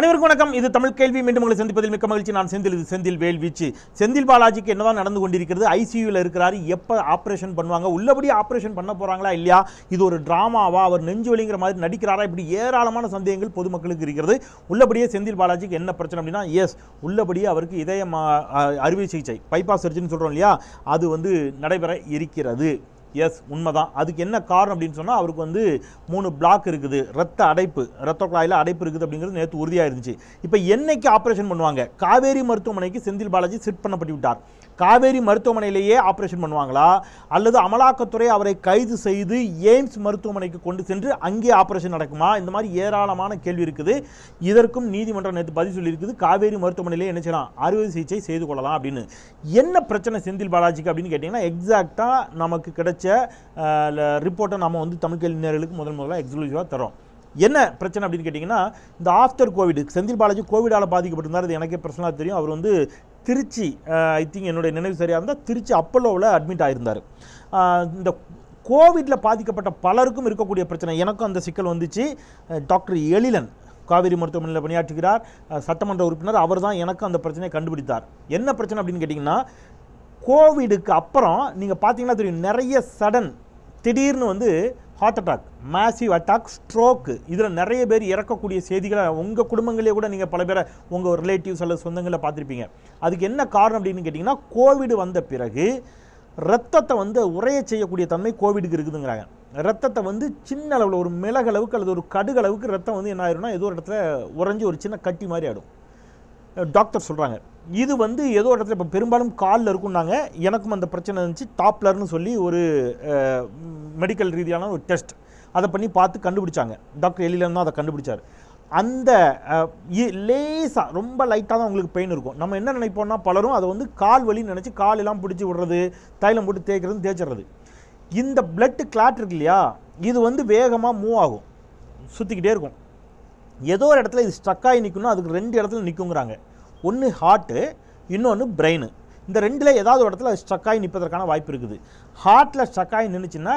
அனைவருக்கும் வணக்கம் இது தமிழ் கேள்வி மீண்டும் உங்களை சந்திப்பதில் மிக்க மகிழ்ச்சி நான் செந்தில் இது செந்தில் வேல் வீச்சு செந்தில் பாலாஜிக்கு என்னதான் நடந்து கொண்டிருக்கிறது ஐசியூவில் இருக்கிறாரு எப்போ ஆப்ரேஷன் பண்ணுவாங்க உள்ளபடி ஆப்ரேஷன் பண்ண போறாங்களா இல்லையா இது ஒரு டிராமாவா அவர் நெஞ்சு வலிங்கிற மாதிரி நடிக்கிறாரா இப்படி ஏராளமான சந்தேகங்கள் பொதுமக்களுக்கு இருக்கிறது உள்ளபடியே செந்தில் பாலாஜிக்கு என்ன பிரச்சனை அப்படின்னா எஸ் உள்ளபடியே அவருக்கு இதய மா- அ- அறுவை சிகிச்சை பைபாஸ் சர்ஜரின்னு சொல்றோம் இல்லையா அது வந்து நடைபெற இருக்கிறது எஸ் உண்மைதான் அதுக்கு என்ன காரணம் அப்படின்னு சொன்னால் அவருக்கு வந்து மூணு பிளாக் இருக்குது ரத்த அடைப்பு ரத்த குழாயில் அடைப்பு இருக்குது அப்படிங்கிறது நேற்று உறுதியாக இருந்துச்சு இப்போ என்னைக்கு ஆப்ரேஷன் பண்ணுவாங்க காவேரி மருத்துவமனைக்கு செந்தில் பாலாஜி சிட் பண்ணப்பட்டு விட்டார் காவேரி மருத்துவமனையிலேயே ஆப்ரேஷன் பண்ணுவாங்களா அல்லது அமலாக்கத்துறை அவரை கைது செய்து எய்ம்ஸ் மருத்துவமனைக்கு கொண்டு சென்று அங்கே ஆப்ரேஷன் நடக்குமா இந்த மாதிரி ஏராளமான கேள்வி இருக்குது இதற்கும் நீதிமன்றம் நேற்று பதில் சொல்லியிருக்குது காவேரி மருத்துவமனையிலே என்ன செய்யலாம் அறுவை சிகிச்சை செய்து கொள்ளலாம் அப்படின்னு என்ன பிரச்சனை செந்தில் பாலாஜிக்கு அப்படின்னு கேட்டிங்கன்னா எக்ஸாக்டாக நமக்கு கிடைச்ச ரிப்போர்ட்டை நம்ம வந்து தமிழ் கேள்வி நேயர்களுக்கு முதல் முதல்ல எக்ஸ்க்ளூசிவாக தரோம் என்ன பிரச்சனை அப்படின்னு கேட்டிங்கன்னா இந்த ஆஃப்டர் கோவிட் செந்தில் பாலாஜி கோவிடால் பாதிக்கப்பட்டிருந்தார் அது எனக்கே பர்சனலாக தெரியும் அவர் வந்து திருச்சி ஐ திங்க் என்னுடைய நினைவு சரியாக இருந்தால் திருச்சி அப்பல்லோவில் அட்மிட் ஆயிருந்தார் அஹ், இந்த கோவிட்டில் பாதிக்கப்பட்ட பலருக்கும் இருக்கக்கூடிய பிரச்சனை எனக்கும் அந்த சிக்கல் வந்துச்சு அஹ், டாக்டர் எழிலன் காவேரி மருத்துவமனையில் பணியாற்றுகிறார் அஹ், சட்டமன்ற உறுப்பினர் அவர் தான் எனக்கு அந்த பிரச்சனையை கண்டுபிடித்தார் என்ன பிரச்சனை அப்படின்னு கேட்டிங்கன்னா கோவிடுக்கு அப்புறம் நீங்கள் பார்த்தீங்கன்னா தெரியும் நிறைய சடன் திடீர்னு வந்து heart attack massive attack stroke இதில் நிறைய பேர் இறக்கக்கூடிய செய்திகளை உங்கள் குடும்பங்களே கூட நீங்கள் பல பேரை உங்கள் ரிலேட்டிவ்ஸ் அல்லது சொந்தங்களை பார்த்துருப்பீங்க அதுக்கு என்ன காரணம் அப்படின்னு கேட்டிங்கன்னா கோவிடு வந்த பிறகு ரத்தத்தை வந்து உறைய செய்யக்கூடிய தன்மை கோவிடுக்கு இருக்குதுங்கிறாங்க ரத்தத்தை வந்து சின்ன அளவில் ஒரு மிளகளவுக்கு அல்லது ஒரு கடுகளவுக்கு ரத்தம் வந்து என்ன ஆயிரும்னா ஏதோ ஒரு இடத்துல உறைஞ்சி ஒரு சின்ன கட்டி மாதிரி ஆகிடும் டாக்டர் சொல்கிறாங்க இது வந்து ஏதோ ஒரு இடத்துல இப்போ பெரும்பாலும் காலில் இருக்குன்னாங்க எனக்கும் அந்த பிரச்சனை இருந்துச்சு டாப்லர்னு சொல்லி ஒரு மெடிக்கல் ரீதியான ஒரு டெஸ்ட் அதை பண்ணி பார்த்து கண்டுபிடிச்சாங்க டாக்டர் எலிலன் தான் அதை கண்டுபிடிச்சார் அந்த லேசாக ரொம்ப லைட்டாக தான் உங்களுக்கு பெயின் இருக்கும் நம்ம என்ன நினைப்போம்னா பலரும் அதை வந்து கால் வலின்னு நினச்சி கால் எல்லாம் பிடிச்சி விடுறது தைலம் போட்டு தேய்க்கிறது தேய்ச்சிடுறது இந்த பிளட் கிளாட் இருக்கு இல்லையா இது வந்து வேகமாக மூவ் ஆகும் சுற்றிக்கிட்டே இருக்கும் ஏதோ ஒரு இடத்துல இது ஸ்ட்ரக் ஆகி நிற்கணும் அதுக்கு ரெண்டு இடத்துல நிற்குங்கிறாங்க ஒன்று ஹார்ட்டு இன்னொன்று பிரெயின் இந்த ரெண்டில் ஏதாவது ஒரு இடத்துல ஸ்ட்ரக் ஆகி நிற்பதற்கான வாய்ப்பு இருக்குது ஹார்ட்டில் ஸ்ட்ரக் ஆகி நின்றுச்சுன்னா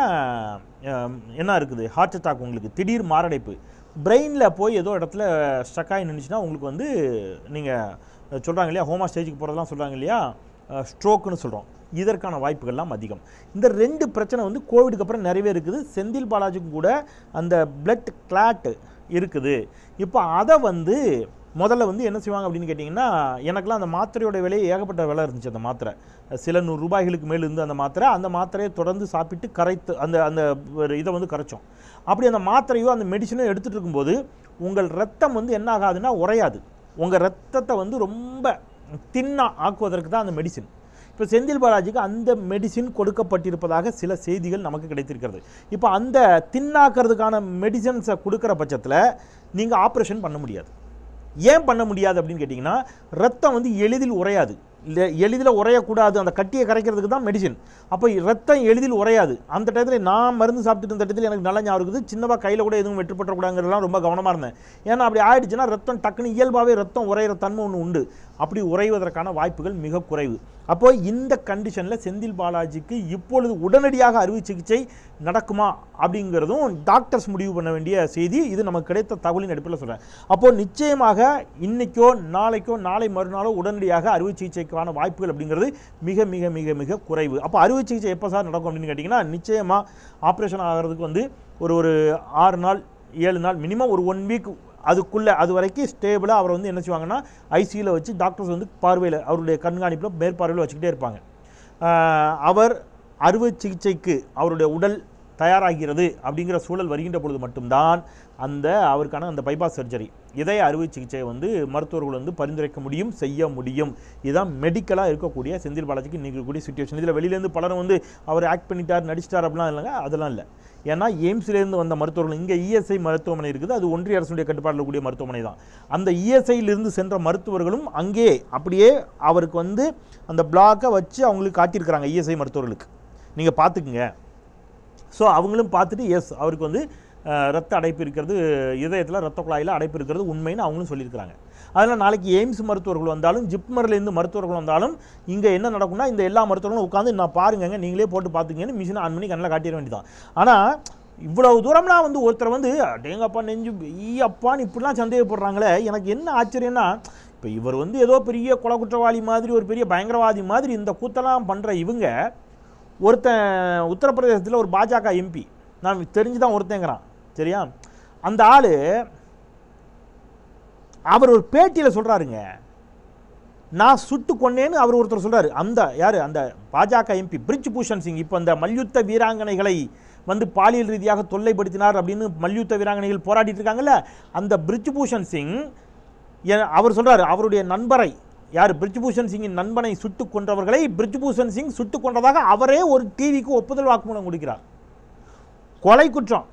என்ன இருக்குது ஹார்ட் அட்டாக் உங்களுக்கு திடீர் மாரடைப்பு பிரெயினில் போய் ஏதோ இடத்துல ஸ்ட்ரக் ஆகி நின்றுச்சுன்னா உங்களுக்கு வந்து நீங்கள் சொல்கிறாங்க இல்லையா ஹோமா ஸ்டேஜுக்கு போகிறதெல்லாம் சொல்கிறாங்க இல்லையா ஸ்ட்ரோக்குன்னு சொல்கிறோம் இதற்கான வாய்ப்புகள்லாம் அதிகம் இந்த ரெண்டு பிரச்சனை வந்து கோவிடுக்கு அப்புறம் நிறையவே இருக்குது செந்தில் பாலாஜிக்கும் கூட அந்த பிளட் கிளாட் இருக்குது இப்போ அதை வந்து முதல்ல வந்து என்ன செய்வாங்க அப்படின்னு கேட்டிங்கன்னா எனக்கெல்லாம் அந்த மாத்திரையோட விலை ஏகப்பட்ட விலை இருந்துச்சு அந்த மாத்திரை சில நூறு ரூபாய்களுக்கு மேல் இருந்து அந்த மாத்திரை அந்த மாத்திரையை தொடர்ந்து சாப்பிட்டு கரைத்து அந்த அந்த ஒரு இதை வந்து கரைச்சோம் அப்படி அந்த மாத்திரையோ அந்த மெடிசனோ எடுத்துகிட்டு இருக்கும்போது உங்கள் ரத்தம் வந்து என்ன ஆகாதுன்னா உறையாது உங்கள் ரத்தத்தை வந்து ரொம்ப தின்னா ஆக்குவதற்கு தான் அந்த மெடிசின் இப்போ செந்தில் பாலாஜிக்கு அந்த மெடிசின் கொடுக்கப்பட்டிருப்பதாக சில செய்திகள் நமக்கு கிடைத்திருக்கிறது இப்போ அந்த தின்னாக்கிறதுக்கான மெடிசன்ஸை கொடுக்குற பட்சத்தில் நீங்கள் ஆப்ரேஷன் பண்ண முடியாது ஏன் பண்ண முடியாது அப்படின்னு கேட்டிங்கன்னா ரத்தம் வந்து எளிதில் உறையாது இல்லை எளிதில் உறையக்கூடாது அந்த கட்டியை கரைக்கிறதுக்கு தான் மெடிசின் அப்போ ரத்தம் எளிதில் உறையாது அந்த டயத்தில் நான் மருந்து சாப்பிட்டுட்டு இருந்த டயத்தில் எனக்கு நல்ல ஞாபகம் இருக்குது சின்னதாக கையில் கூட எதுவும் வெட்டுப்பட்டக்கூடாங்கிறதுலாம் ரொம்ப கவனமாக இருந்தேன் ஏன்னா அப்படி ஆயிடுச்சுன்னா ரத்தம் டக்குன்னு இயல்பாகவே ரத்தம் உறையிற தன்மை ஒன்று உண்டு அப்படி உறைவதற்கான வாய்ப்புகள் மிக குறைவு அப்போ இந்த கண்டிஷனில் செந்தில் பாலாஜிக்கு இப்பொழுது உடனடியாக அறுவை சிகிச்சை நடக்குமா அப்படிங்கிறதும் டாக்டர்ஸ் முடிவு பண்ண வேண்டிய செய்தி இது நமக்கு கிடைத்த தகவலின் அடிப்படையில் சொல்கிறேன் அப்போ நிச்சயமாக இன்னைக்கோ நாளைக்கோ நாளை மறுநாளோ உடனடியாக அறுவை சிகிச்சைக்கான வாய்ப்புகள் அப்படிங்கிறது மிக மிக மிக மிக குறைவு அப்போ அறுவை சிகிச்சை எப்போ சார் நடக்கும் அப்படின்னு கேட்டிங்கன்னா நிச்சயமாக ஆப்ரேஷன் ஆகிறதுக்கு வந்து ஒரு ஒரு ஆறு நாள் ஏழு நாள் மினிமம் ஒரு ஒன் வீக் அதுக்குள்ளே அது வரைக்கும் ஸ்டேபிளாக அவரை வந்து என்ன செய்வாங்கன்னா ஐசியூவில் வச்சு டாக்டர்ஸ் வந்து பார்வையில் அவருடைய கண்காணிப்பில் மேற்பார்வையில் வச்சுக்கிட்டே இருப்பாங்க ஆஹ் அவர் அறுவை சிகிச்சைக்கு அவருடைய உடல் தயாராகிறது அப்படிங்கிற சூழல் வருகின்ற பொழுது மட்டும்தான் அந்த அவருக்கான அந்த பைபாஸ் சர்ஜரி இதய அறுவை சிகிச்சையை வந்து மருத்துவர்கள் வந்து பரிந்துரைக்க முடியும் செய்ய முடியும் இதுதான் மெடிக்கலாக இருக்கக்கூடிய செந்தில் பாலாஜிக்கு இன்னைக்கு இருக்கக்கூடிய சுச்சுவேஷன் இதில் வெளியிலேருந்து பலரும் வந்து அவர் ஆக்ட் பண்ணிட்டார் நடிச்சிட்டார் அப்படிலாம் இல்லைங்க அதெல்லாம் இல்லை ஏன்னா எய்ம்ஸ்லேருந்து வந்த மருத்துவர்கள் இங்கே இஎஸ்ஐ மருத்துவமனை இருக்குது அது ஒன்றிய அரசுடைய கட்டுப்பாட்டில் இருக்கக்கூடிய மருத்துவமனை தான் அந்த இஎஸ்ஐயிலிருந்து சென்ற மருத்துவர்களும் அங்கே அப்படியே அவருக்கு வந்து அந்த பிளாக்கை வச்சு அவங்களுக்கு காட்டியிருக்கிறாங்க இஎஸ்ஐ மருத்துவர்களுக்கு நீங்கள் பார்த்துக்குங்க ஸோ அவங்களும் பார்த்துட்டு எஸ் அவருக்கு வந்து அஹ், ரத்த அடைப்பு இருக்கிறது இதயத்தில் ரத்த குழாயில் அடைப்பு இருக்கிறது உண்மைன்னு அவங்களும் சொல்லியிருக்கிறாங்க அதனால் நாளைக்கு எய்ம்ஸ் மருத்துவர்கள் வந்தாலும் ஜிப்மர்லேருந்து மருத்துவர்கள் வந்தாலும் இங்கே என்ன நடக்கும்னா இந்த எல்லா மருத்துவர்களும் உட்காந்து நான் பாருங்கங்க நீங்களே போட்டு பார்த்துங்கன்னு மிஷினை ஆன் பண்ணி கண்ணில் காட்டிட வேண்டியதான் ஆனால் இவ்வளவு தூரம்லாம் வந்து ஒருத்தர் வந்து அடேங்கப்பா நெஞ்சு ஐயப்பான்னு இப்படிலாம் சந்தேகப்படுறாங்களே எனக்கு என்ன ஆச்சரியம்னா இப்போ இவர் வந்து ஏதோ பெரிய கொலை குற்றவாளி மாதிரி ஒரு பெரிய பயங்கரவாதி மாதிரி இந்த கூத்தெல்லாம் பண்ணுற இவங்க ஒருத்தன் உத்தரப்பிரதேசத்தில் ஒரு பாஜக எம்பி நான் தெரிஞ்சு தான் ஒருத்தங்கிறான் சரியா அந்த ஆள் அவர் ஒரு பேட்டியில் சொல்கிறாருங்க நான் சுட்டு கொன்னேன்னு அவர் ஒருத்தர் சொல்றாரு அந்த யாரு அந்த பாஜக எம்பி பிரிட்ஜ் பூஷன் சிங் இப்போ அந்த மல்யுத்த வீராங்கனைகளை வந்து பாலியல் ரீதியாக தொல்லைப்படுத்தினார் அப்படின்னு மல்யுத்த வீராங்கனைகள் போராடிட்டு இருக்காங்கல்ல அந்த பிரிட்ஜ் பூஷன் சிங் எ- அவர் சொல்றாரு அவருடைய நண்பரை யார் பிரிட்ஜ் பூஷன் சிங்கின் நண்பனை சுட்டு கொன்றவர்களை பிரிட்ஜ் பூஷன் சிங் சுட்டு கொன்றதாக அவரே ஒரு டிவிக்கு ஒப்புதல் வாக்குமூலம் கொடுக்கிறார் கொலை குற்றம்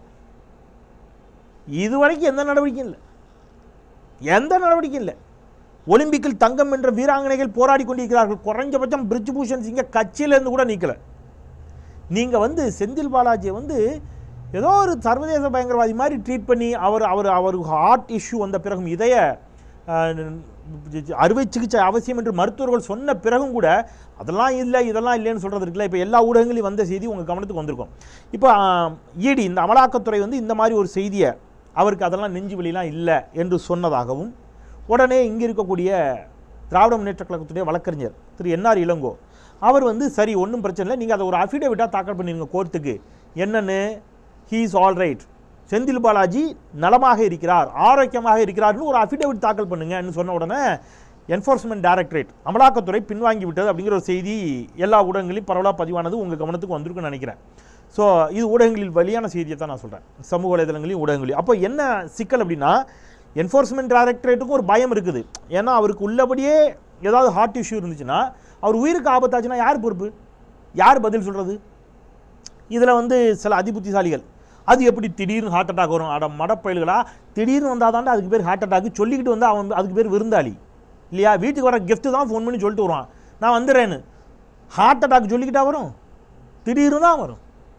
இதுவரைக்கும் எந்த நடவடிக்கையும் இல்லை எந்த நடவடிக்கையும் இல்லை ஒலிம்பிக்கில் தங்கம் என்ற வீராங்கனைகள் போராடி கொண்டிருக்கிறார்கள் குறைஞ்சபட்சம் பிரிட்ஜ் பூஷன் சிங்கை கட்சியிலேருந்து கூட நீக்கல நீங்க வந்து செந்தில் பாலாஜியை வந்து ஏதோ ஒரு சர்வதேச பயங்கரவாதி மாதிரி ட்ரீட் பண்ணி அவர் அவர் அவருக்கு ஹார்ட் இஷ்யூ வந்த பிறகும் இதய அஹ், அறுவை சிகிச்சை அவசியம் என்று மருத்துவர்கள் சொன்ன பிறகும் கூட அதெல்லாம் இல்லை இதெல்லாம் இல்லைன்னு சொல்றது இருக்குல்ல இப்போ எல்லா ஊடகங்களையும் வந்த செய்தி உங்கள் கவனத்துக்கு வந்திருக்கும் இப்போ இடி இந்த அமலாக்கத்துறை வந்து இந்த மாதிரி ஒரு செய்தியை அவருக்கு அதெல்லாம் நெஞ்சு வலிலாம் இல்லை என்று சொன்னதாகவும் உடனே இங்கே இருக்கக்கூடிய திராவிட முன்னேற்ற கழகத்துடைய வழக்கறிஞர் திரு என்ஆர் இளங்கோ அவர் வந்து சரி ஒன்றும் பிரச்சனை இல்லை நீங்கள் அதை ஒரு அஃபிடேவிட்டாக தாக்கல் பண்ணிருங்க கோர்ட்டுக்கு என்னன்னு he is all right Senthil Balaji நலமாக இருக்கிறார் ஆரோக்கியமாக இருக்கிறார்னு ஒரு அஃபிடேவிட் தாக்கல் பண்ணுங்கன்னு சொன்ன உடனே என்ஃபோர்ஸ்மெண்ட் டைரக்டரேட் அமலாக்கத்துறை பின்வாங்கி விட்டது அப்படிங்கிற ஒரு செய்தி எல்லா ஊடகங்களையும் பரவலாக பதிவானது உங்கள் கவனத்துக்கு வந்திருக்குன்னு நினைக்கிறேன் ஸோ இது ஊடகங்களில் வெளியான செய்தியை தான் நான் சொல்கிறேன் சமூக வலைதளங்களையும் ஊடகங்களையும் அப்போ என்ன சிக்கல் அப்படின்னா என்ஃபோர்ஸ்மெண்ட் டைரக்டரேட்டுக்கும் ஒரு பயம் இருக்குது ஏன்னா அவருக்கு உள்ளபடியே ஏதாவது ஹார்ட் இஷ்யூ இருந்துச்சுன்னா அவர் உயிருக்கு ஆபத்தாச்சுன்னா யார் பொறுப்பு யார் பதில் சொல்கிறது இதில் வந்து சில அதிபுத்திசாலிகள் அது எப்படி திடீர்னு ஹார்ட் அட்டாக் வரும் அட மடப்பயல்களா திடீர்னு வந்தால் அதுக்கு பேர் ஹார்ட் அட்டாக் சொல்லிக்கிட்டு வந்து அவன் அதுக்கு பேர் விருந்தாளி இல்லையா வீட்டுக்கு வர gift தான் ஃபோன் பண்ணி சொல்லிட்டு வருவான் நான் வந்துடுறேன்னு ஹார்ட் அட்டாக் சொல்லிக்கிட்டா வரும் திடீர்னு தான் வரும்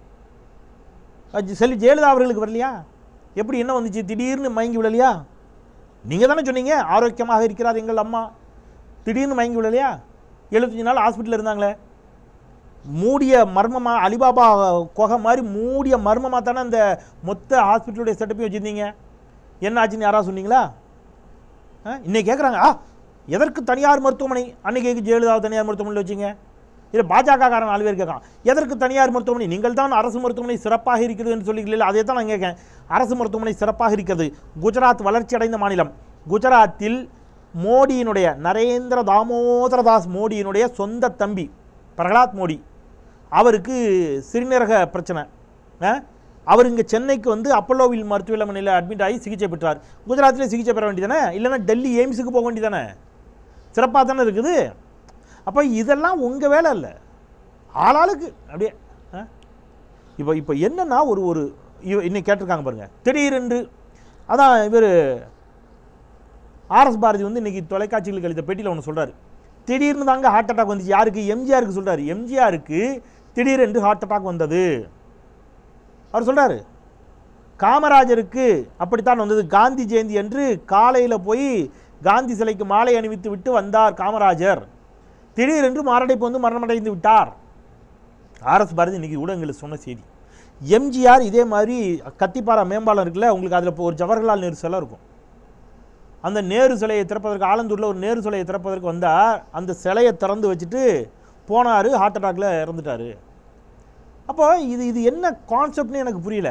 அது சொல்லி ஜெயலலிதா அவர்களுக்கு வரலையா எப்படி என்ன வந்துச்சு திடீர்னு மயங்கி விழலையா நீங்கள் தானே சொன்னீங்க ஆரோக்கியமாக இருக்கிறார் எங்கள் அம்மா திடீர்னு மயங்கி விழலையா எழுபத்தஞ்சு நாள் ஹாஸ்பிட்டலில் இருந்தாங்களே மூடிய மர்மமா அலிபாபா குகை மாதிரி மூடிய மர்மமாக தானே அந்த மொத்த ஹாஸ்பிட்டலுடைய செட்டப்பையும் வச்சுருந்தீங்க என்ன ஆச்சுன்னு யாராவது சொன்னீங்களா ஆ இன்னைக்கு கேட்குறாங்க ஆ எதற்கு தனியார் மருத்துவமனை அன்னைக்கு எதுக்கு ஜெயலலிதா தனியார் மருத்துவமனையில் வச்சிங்க இல்லை பாஜக காரன் நாலு பேர் கேட்கான் எதற்கு தனியார் மருத்துவமனை நீங்கள் தான் அரசு மருத்துவமனை சிறப்பாக இருக்கிறதுன்னு சொல்லிக்கல அதே தான் நான் கேட்கேன் அரசு மருத்துவமனை சிறப்பாக இருக்கிறது குஜராத் வளர்ச்சி அடைந்த மாநிலம் குஜராத்தில் மோடியினுடைய நரேந்திர தாமோதரதாஸ் மோடியினுடைய சொந்த தம்பி பிரகலாத் மோடி அவருக்கு சிறுநீரக பிரச்சனை ஆ? அவர் இங்கே சென்னைக்கு வந்து அப்பல்லோவில் மருத்துவமனையில் அட்மிட் ஆகி சிகிச்சை பெற்றார் குஜராத்திலே சிகிச்சை பெற வேண்டியதானே இல்லைன்னா டெல்லி எய்ம்ஸுக்கு போக வேண்டியதானே சிறப்பாக தானே இருக்குது அப்போ இதெல்லாம் உங்கள் வேலை இல்லை ஆளாளுக்கு அப்படியே ஆ? இப்போ இப்போ என்னன்னா ஒரு ஒரு இவ- இன்னைக்கு கேட்டிருக்காங்க பாருங்க திடீரென்று அதான் இவர் ஆர்எஸ் பாரதி வந்து இன்னைக்கு தொலைக்காட்சிகளுக்கு அளித்த பேட்டியில் ஒன்று சொல்றாரு திடீர்னு தாங்க ஹார்ட் அட்டாக் வந்துச்சு யாருக்கு எம்ஜிஆருக்கு சொல்றாரு எம்ஜிஆருக்கு திடீரென்று ஹார்ட் அட்டாக் வந்தது அவர் சொல்றாரு காமராஜருக்கு அப்படித்தான் வந்தது காந்தி ஜெயந்தி என்று காலையில் போய் காந்தி சிலைக்கு மாலை அணிவித்து விட்டு வந்தார் காமராஜர் திடீரென்று மாரடைப்பு வந்து மரணமடைந்து விட்டார் ஆர்எஸ் பாரதி இன்னைக்கு ஊடகங்களில் சொன்ன செய்தி எம்ஜிஆர் இதே மாதிரி கத்திப்பாரா மேம்பாலம் இருக்குல்ல உங்களுக்கு அதில் இப்போ ஒரு ஜவஹர்லால் நேரு சிலை இருக்கும் அந்த நேரு சிலையை திறப்பதற்கு ஆலந்தூரில் ஒரு நேரு சிலையை திறப்பதற்கு வந்தால் அந்த சிலையை திறந்து வச்சுட்டு போனார் ஹார்ட் அட்டாக்ல இறந்துட்டாரு அப்போ இது இது என்ன கான்செப்ட்னு எனக்கு புரியல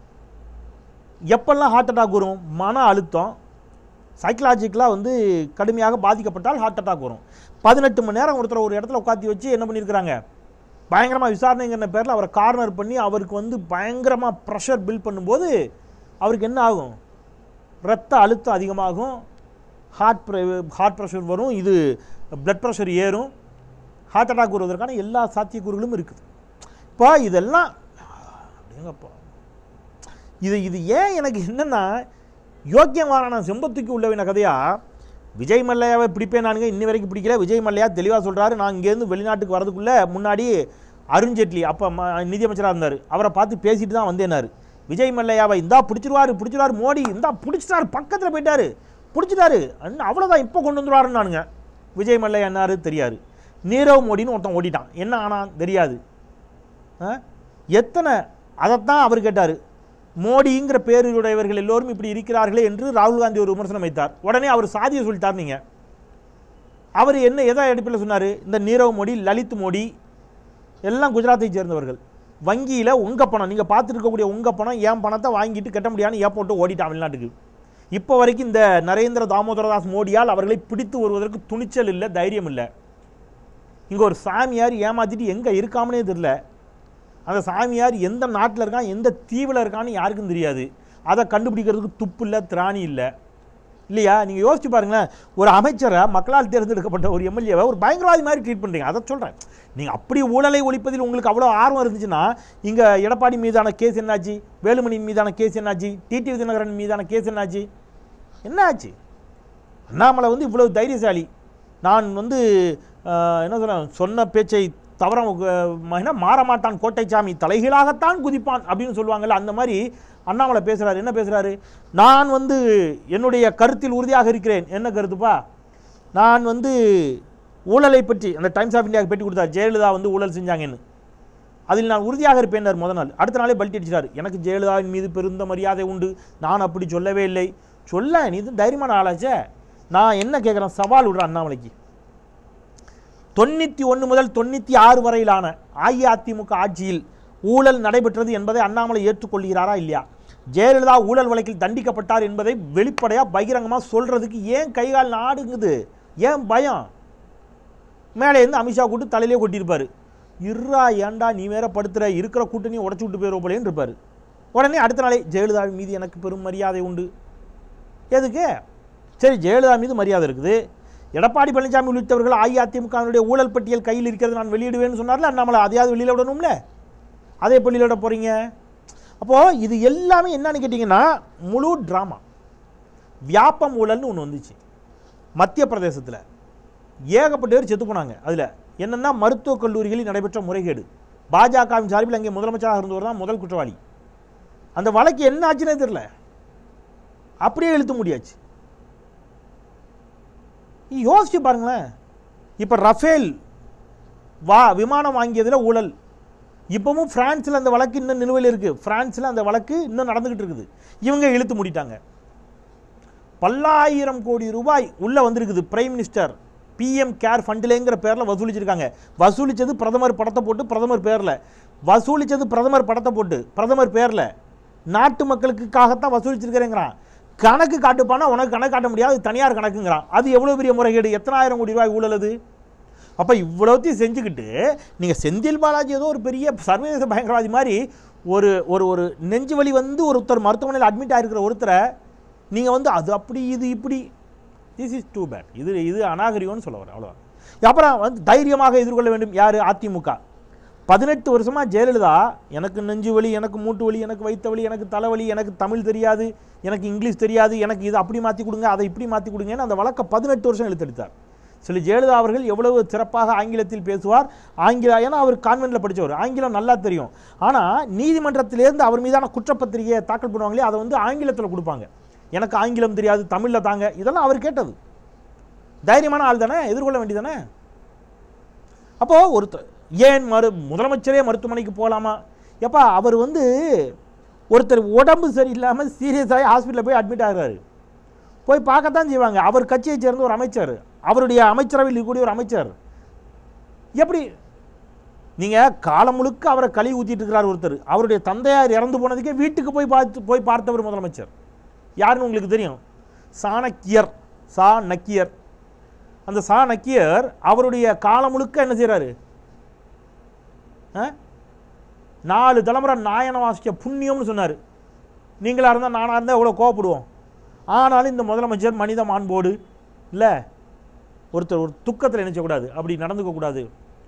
எப்பெல்லாம் ஹார்ட் அட்டாக் வரும் மன அழுத்தம் சைக்கலாஜிக்கலாக வந்து கடுமையாக பாதிக்கப்பட்டால் ஹார்ட் அட்டாக் வரும் பதினெட்டு மணி நேரம் ஒருத்தர் ஒரு இடத்துல உட்காத்தி வச்சு என்ன பண்ணியிருக்கிறாங்க பயங்கரமாக விசாரணைங்கிற பேரில் அவரை கார்னர் பண்ணி அவருக்கு வந்து பயங்கரமாக ப்ரெஷர் பில்ட் பண்ணும்போது அவருக்கு என்ன ஆகும் ரத்த அழுத்தம் அதிகமாகும் ஹார்ட் ஹார்ட் ப்ரெஷர் வரும் இது பிளட் ப்ரெஷர் ஏறும் ஹார்ட் அட்டாக் வருவதற்கான எல்லா சாத்தியக்கூறுகளும் இருக்குது இப்போ இதெல்லாம் அப்படிங்கப்பா இது இது ஏன் எனக்கு என்னன்னா யோக்கியமான செம்பத்துக்கு உள்ளவின கதையா விஜய் மல்லையாவை பிடிப்பேன் நானுங்க இன்னி வரைக்கும் பிடிக்கல விஜய் மல்லையா தெளிவாக சொல்கிறாரு நான் இங்கேருந்து வெளிநாட்டுக்கு வரதுக்குள்ளே முன்னாடி அருண்ஜேட்லி அப்போ நிதியமைச்சராக இருந்தார் அவரை பார்த்து பேசிட்டு தான் வந்தேனாரு விஜய் மல்லையாவை இந்தா பிடிச்சிருவாரு பிடிச்சிருவாரு மோடி இந்தா பிடிச்சிட்டாரு பக்கத்தில் போயிட்டாரு பிடிச்சிட்டாரு அண்ணா அவ்வளோதான் இப்போ கொண்டு வந்துருவாருன்னு நானுங்க விஜய் மல்லையா என்னாரு தெரியாது நீரவ் மோடின்னு ஒருத்தன் ஓடிட்டான் என்ன ஆனான் தெரியாது ஆ? எத்தனை அதைத்தான் அவர் கேட்டார் மோடிங்கிற பேருடையவர்கள் எல்லோரும் இப்படி இருக்கிறார்களே என்று ராகுல் காந்தி ஒரு விமர்சனம் வைத்தார் உடனே அவர் சாதியை சொல்லிட்டார் நீங்க அவர் என்ன எதை அடிப்பில் சொன்னார் இந்த நீரவ் மோடி லலித் மோடி எல்லாம் குஜராத்தை சேர்ந்தவர்கள் வங்கியில் உங்கள் பணம் நீங்கள் பார்த்துட்டு இருக்கக்கூடிய உங்கள் பணம் என் பணத்தை வாங்கிட்டு கட்ட முடியாதுன்னு ஏர்போர்ட்டு ஓடிட்டான் வெளிநாட்டுக்கு இப்போ வரைக்கும் இந்த நரேந்திர தாமோதரதாஸ் மோடியால் அவர்களை பிடித்து வருவதற்கு துணிச்சல் இல்லை தைரியம் இல்லை இங்கே ஒரு சாமியார் ஏமாத்திட்டு எங்கே இருக்காமனே தெரியல அந்த சாமியார் எந்த நாட்டில் இருக்கான் எந்த தீவில் இருக்கான்னு யாருக்கும் தெரியாது அதை கண்டுபிடிக்கிறதுக்கு துப்பு இல்லை திராணி இல்லை இல்லையா நீங்கள் யோசிச்சு பாருங்களேன் ஒரு அமைச்சரை மக்களால் தேர்ந்தெடுக்கப்பட்ட ஒரு எம்எல்ஏவை ஒரு பயங்கரவாதி மாதிரி ட்ரீட் பண்ணுறீங்க அதை சொல்கிறேன் நீங்கள் அப்படி ஊழலை ஒழிப்பதில் உங்களுக்கு அவ்வளோ ஆர்வம் இருந்துச்சுன்னா இங்கே எடப்பாடி மீதான கேஸ் என்னாச்சு வேலுமணி மீதான கேஸ் என்னாச்சு டிடி தினகரன் மீதான கேஸ் என்னாச்சு என்ன ஆச்சு அண்ணாமலை வந்து இவ்வளவு தைரியசாலி நான் வந்து ஆஹ், என்ன சொல்றேன் சொன்ன பேச்சை தவற அஹ், என்ன மாற மாட்டான் கோட்டைச்சாமி தலைகீழாகத்தான் குதிப்பான் அப்படின்னு சொல்லுவாங்கல்ல அந்த மாதிரி அண்ணாமலை பேசுறாரு என்ன பேசுறாரு நான் வந்து என்னுடைய கருத்தில் உறுதியாக இருக்கிறேன் என்ன கருத்துப்பா நான் வந்து ஊழலை பற்றி அந்த டைம்ஸ் ஆஃப் இந்தியாவுக்கு பேட்டி கொடுத்தார் ஜெயலலிதா வந்து ஊழல் செஞ்சாங்கன்னு அதில் நான் உறுதியாக இருப்பேன் முத நாள் அடுத்த நாளே பல்ட்டி அடிச்சிட்டார் எனக்கு ஜெயலலிதாவின் மீது பெருந்த மரியாதை உண்டு நான் அப்படி சொல்லவே இல்லை சொல்ல நீ இது தைரியமான ஆளாச்சே நான் என்ன கேட்குறேன் சவால் விடுறேன் அண்ணாமலைக்கு தொண்ணூற்றி ஒன்று முதல் தொண்ணூற்றி ஆறு வரையிலான அஇஅதிமுக ஆட்சியில் ஊழல் நடைபெற்றது என்பதை அண்ணாமலை ஏற்றுக்கொள்கிறாரா இல்லையா ஜெயலலிதா ஊழல் வழக்கில் தண்டிக்கப்பட்டார் என்பதை வெளிப்படையாக பகிரங்கமாக சொல்கிறதுக்கு ஏன் கைகால் நாடுங்குது ஏன் பயம் மேலே இருந்து அமித்ஷா கூட்டு தலையிலே கொட்டியிருப்பார் இருறா ஏன்டா நீ வேற படுத்துற இருக்கிற கூட்டணியை உடச்சி விட்டு போயிடுவோம் போலேன்னு இருப்பார் உடனே அடுத்த நாளே ஜெயலலிதாவின் மீது எனக்கு பெரும் மரியாதை உண்டு எதுக்கு சரி ஜெயலலிதா மீது மரியாதை இருக்குது எடப்பாடி பழனிசாமி உள்ளிட்டவர்கள் அஇஅதிமுகவினுடைய ஊழல் பட்டியல் கையில் இருக்கிறது நான் வெளியிடுவேன்னு சொன்னார்ல நம்மளை அதையாவது வெளியில் விடணும்ல அதை எப்போ வெளியிட போகிறீங்க அப்போது இது எல்லாமே என்னன்னு கேட்டிங்கன்னா முழு ட்ராமா வியாபம் ஊழல்னு ஒன்று வந்துச்சு மத்திய பிரதேசத்தில் ஏகப்பட்ட பேர் செத்து போனாங்க அதில் என்னென்னா மருத்துவக் கல்லூரிகளில் நடைபெற்ற முறைகேடு பாஜகவின் சார்பில் அங்கே முதலமைச்சராக இருந்தவர் தான் முதல் குற்றவாளி அந்த வழக்கு என்ன ஆச்சுன்னே தெரியல அப்படியே இழுத்து முடியாச்சு நீ யோசிச்சு பாருங்களேன் இப்போ ரஃபேல் வா விமானம் வாங்கியதில் ஊழல் இப்பவும் பிரான்ஸில் அந்த வழக்கு இன்னும் நிலுவையில் இருக்குது பிரான்ஸில் அந்த வழக்கு இன்னும் நடந்துக்கிட்டு இருக்குது இவங்க இழுத்து மூடிட்டாங்க பல்லாயிரம் கோடி ரூபாய் உள்ளே வந்திருக்குது பிரைம் மினிஸ்டர் பிஎம் கேர் ஃபண்டிலேங்கிற பேரில் வசூலிச்சிருக்காங்க வசூலிச்சது பிரதமர் படத்தை போட்டு பிரதமர் பேரில் வசூலிச்சது பிரதமர் படத்தை போட்டு பிரதமர் பேரில் நாட்டு மக்களுக்காகத்தான் வசூலிச்சிருக்கிறேங்கிறான் கணக்கு காட்டுப்பானா உனக்கு கணக்கு காட்ட முடியாது அது தனியார் கணக்குங்கிறான் அது எவ்வளோ பெரிய முறைகேடு எத்தனாயிரம் கோடி ரூபாய் ஊழல் அது அப்போ இவ்வளோத்தையும் செஞ்சுக்கிட்டு நீங்கள் செந்தில் பாலாஜி ஏதோ ஒரு பெரிய சர்வதேச பயங்கரவாதி மாதிரி ஒரு ஒரு ஒரு நெஞ்சு வலி வந்து ஒருத்தர் மருத்துவமனையில் அட்மிட் ஆகிருக்கிற ஒருத்தரை நீங்கள் வந்து அது அப்படி இது இப்படி திஸ் இஸ் டூ பேட் இது இது அநாகரிகம்னு சொல்ல வரேன் அவ்வளோ அப்புறம் வந்து தைரியமாக எதிர்கொள்ள வேண்டும் யார் அதிமுக பதினெட்டு வருஷமாக ஜெயலலிதா எனக்கு நெஞ்சு வலி எனக்கு மூட்டு வலி எனக்கு வயிற்று வலி எனக்கு தலைவலி எனக்கு தமிழ் தெரியாது எனக்கு இங்கிலீஷ் தெரியாது எனக்கு இது அப்படி மாற்றி கொடுங்க அதை இப்படி மாற்றி கொடுங்கன்னு அந்த வழக்கை பதினெட்டு வருஷம் இழுத்தெடுத்தார் சில ஜெயலலிதா அவர்கள் எவ்வளவு சிறப்பாக ஆங்கிலத்தில் பேசுவார் ஆங்கில ஏன்னா அவர் கான்வென்ட்டில் படித்தவர் ஆங்கிலம் நல்லா தெரியும் ஆனால் நீதிமன்றத்திலேருந்து அவர் மீதான குற்றப்பத்திரிகையை தாக்கல் பண்ணுவாங்களே அதை வந்து ஆங்கிலத்தில் கொடுப்பாங்க எனக்கு ஆங்கிலம் தெரியாது தமிழில் தாங்க இதெல்லாம் அவர் கேட்டது தைரியமான ஆள் தானே எதிர்கொள்ள வேண்டியதானே அப்போது ஒருத்தர் ஏன் மரு முதலமைச்சரே மருத்துவமனைக்கு போகலாமா எப்பா அவர் வந்து ஒருத்தர் உடம்பு சரியில்லாமல் சீரியஸாகி ஹாஸ்பிட்டலில் போய் அட்மிட் ஆகிறாரு போய் பார்க்கத்தான் செய்வாங்க அவர் கட்சியை சேர்ந்த ஒரு அமைச்சர் அவருடைய அமைச்சரவையில் இருக்கக்கூடிய ஒரு அமைச்சர் எப்படி நீங்கள் காலம் முழுக்க அவரை களி ஊற்றிட்டு இருக்கிறார் ஒருத்தர் அவருடைய தந்தையார் இறந்து போனதுக்கே வீட்டுக்கு போய் பார்த்து போய் பார்த்தவர் முதலமைச்சர் யாருன்னு உங்களுக்கு தெரியும் சாணக்கியர் சா நக்கியர் அந்த சா நக்கியர் அவருடைய காலம் முழுக்க என்ன செய்கிறாரு நாலு தலைமுறை நாயனை வாசிக்க புண்ணியம்னு சொன்னார் நீங்களாக இருந்தால் நானாக இருந்தால் எவ்வளோ கோவப்படுவோம் ஆனாலும் இந்த முதலமைச்சர் மனித மாண்போடு இல்லை ஒருத்தர் ஒரு துக்கத்தில் நினைச்சக்கூடாது அப்படி நடந்துக்க கூடாது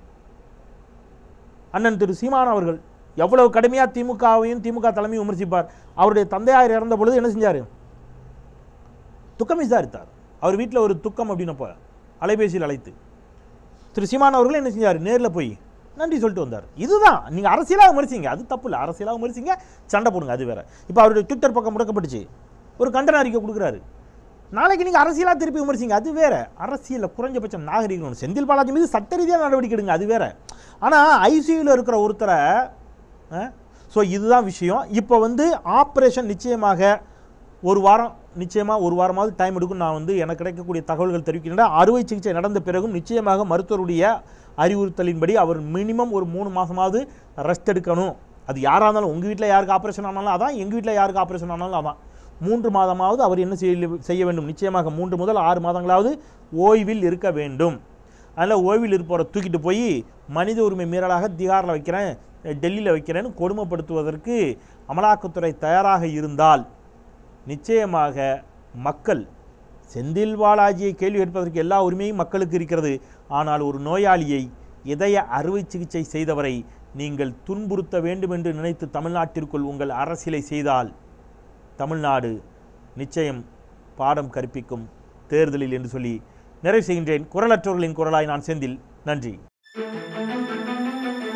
அண்ணன் திரு சீமான் அவர்கள் எவ்வளவு கடுமையாக திமுகவையும் திமுக தலைமையும் விமர்சிப்பார் அவருடைய தந்தையார் இறந்த பொழுது என்ன செஞ்சார் துக்கம் விசாரித்தார் அவர் வீட்டில் ஒரு துக்கம் அப்படின்னப்போ அலைபேசியில் அழைத்து திரு சீமான் அவர்கள் என்ன செஞ்சார் நேரில் போய் நன்றி சொல்லிட்டு வந்தார் இதுதான் நீங்கள் அரசியலாக விமர்சிங்க அது தப்பு இல்லை அரசியலாக விமர்சிங்க சண்டை போடுங்க அது வேற இப்போ அவருடைய ட்விட்டர் பக்கம் முடக்கப்பட்டுச்சு ஒரு கண்டன அறிக்கை கொடுக்குறாரு நாளைக்கு நீங்கள் அரசியலாக திருப்பி விமர்சிங்க அது வேற அரசியலில் குறைஞ்சபட்சம் நாகரிகம் ஒன்று. செந்தில் பாலாஜி மீது சட்ட ரீதியாக நடவடிக்கை எடுங்க அது வேற ஆனால் ஐசியூவில் இருக்கிற ஒருத்தரை ஸோ இதுதான் விஷயம் இப்போ வந்து ஆப்ரேஷன் நிச்சயமாக ஒரு வாரம் நிச்சயமாக ஒரு வாரமாவது டைம் எடுக்கும் நான் வந்து எனக்கு கிடைக்கக்கூடிய தகவல்கள் தெரிவிக்கின்றன அறுவை சிகிச்சை நடந்த பிறகும் நிச்சயமாக மருத்துவருடைய அறிவுறுத்தலின்படி அவர் மினிமம் ஒரு மூணு மாதமாவது ரெஸ்ட் எடுக்கணும் அது யாராக இருந்தாலும் உங்கள் வீட்டில் யாருக்கு ஆப்ரேஷன் ஆனாலும் அதான் எங்கள் வீட்டில் யாருக்கு ஆப்ரேஷன் ஆனாலும் அதான் மூன்று மாதமாவது அவர் என்ன செய்ய செய்ய வேண்டும் நிச்சயமாக மூன்று முதல் ஆறு மாதங்களாவது ஓய்வில் இருக்க வேண்டும் அதில் ஓய்வில் இருப்பவரை தூக்கிட்டு போய் மனித உரிமை மீறலாக திகாரில் வைக்கிறேன் டெல்லியில் வைக்கிறேன்னு கொடுமைப்படுத்துவதற்கு அமலாக்கத்துறை தயாராக இருந்தால் நிச்சயமாக மக்கள் செந்தில் பாலாஜியை கேள்வி கேட்பதற்கு எல்லா உரிமையும் மக்களுக்கு இருக்கிறது ஆனால் ஒரு நோயாளியை இதய அறுவை சிகிச்சை செய்தவரை நீங்கள் துன்புறுத்த வேண்டும் என்று நினைத்து தமிழ்நாட்டிற்குள் உங்கள் அரசியலை செய்தால் தமிழ்நாடு நிச்சயம் பாடம் கற்பிக்கும் தேர்தலில் என்று சொல்லி நிறைவு செய்கின்றேன் குரலற்றவர்களின் குரலாய் நான் செந்தில் நன்றி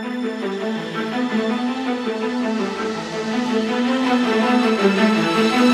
Thank you.